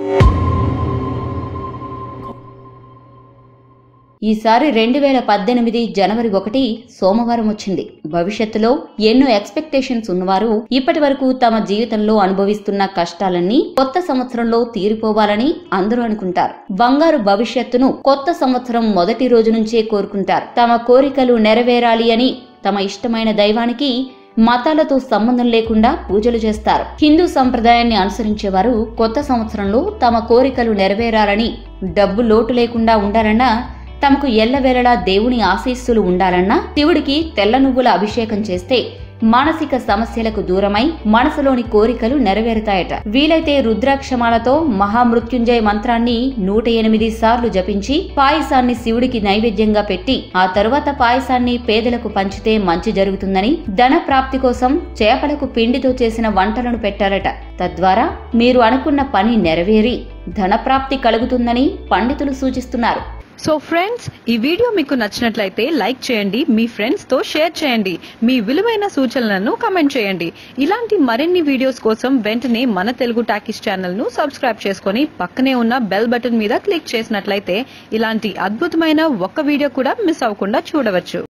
ఈసారి రెండు వేల పద్దెనిమిది జనవరి ఒకటి సోమవారం వచ్చింది భవిష్యత్తులో ఎన్నో ఎక్స్పెక్టేషన్స్ ఉన్నవారు ఇప్పటి వరకు తమ జీవితంలో అనుభవిస్తున్న కష్టాలన్నీ కొత్త సంవత్సరంలో తీరిపోవాలని అందరూ అనుకుంటారు బంగారు భవిష్యత్తును కొత్త సంవత్సరం మొదటి రోజు నుంచే కోరుకుంటారు తమ కోరికలు నెరవేరాలి అని తమ ఇష్టమైన దైవానికి మతాలతో సంబంధం లేకుండా పూజలు చేస్తారు హిందూ సంప్రదాయాన్ని అనుసరించేవారు కొత్త సంవత్సరంలో తమ కోరికలు నెరవేరాలని డబ్బు లోటు లేకుండా ఉండాలన్నా తమకు ఎల్లవేళలా దేవుని ఆశీస్సులు ఉండాలన్నా శివుడికి తెల్ల నువ్వుల అభిషేకం చేస్తే మానసిక సమస్యలకు దూరమై మనసులోని కోరికలు నెరవేరుతాయట వీలైతే రుద్రాక్షమాలతో మహామృత్యుంజయ మంత్రాన్ని నూట ఎనిమిది సార్లు జపించి పాయసాన్ని శివుడికి నైవేద్యంగా పెట్టి ఆ తరువాత పాయసాన్ని పేదలకు పంచితే మంచి జరుగుతుందని ధన ప్రాప్తి కోసం చేపలకు పిండితో చేసిన వంటలను పెట్టారట తద్వారా మీరు అనుకున్న పని నెరవేరి ధనప్రాప్తి కలుగుతుందని పండితులు సూచిస్తున్నారు సో ఫ్రెండ్స్ ఈ వీడియో మీకు నచ్చినట్లయితే లైక్ చేయండి మీ ఫ్రెండ్స్ తో షేర్ చేయండి మీ విలువైన సూచనలను కమెంట్ చేయండి ఇలాంటి మరిన్ని వీడియోస్ కోసం వెంటనే మన తెలుగు టాకీస్ ఛానల్ ను సబ్స్క్రైబ్ చేసుకొని పక్కనే ఉన్న బెల్ బటన్ మీద క్లిక్ చేసినట్లయితే ఇలాంటి అద్భుతమైన ఒక్క వీడియో కూడా మిస్ అవ్వకుండా చూడవచ్చు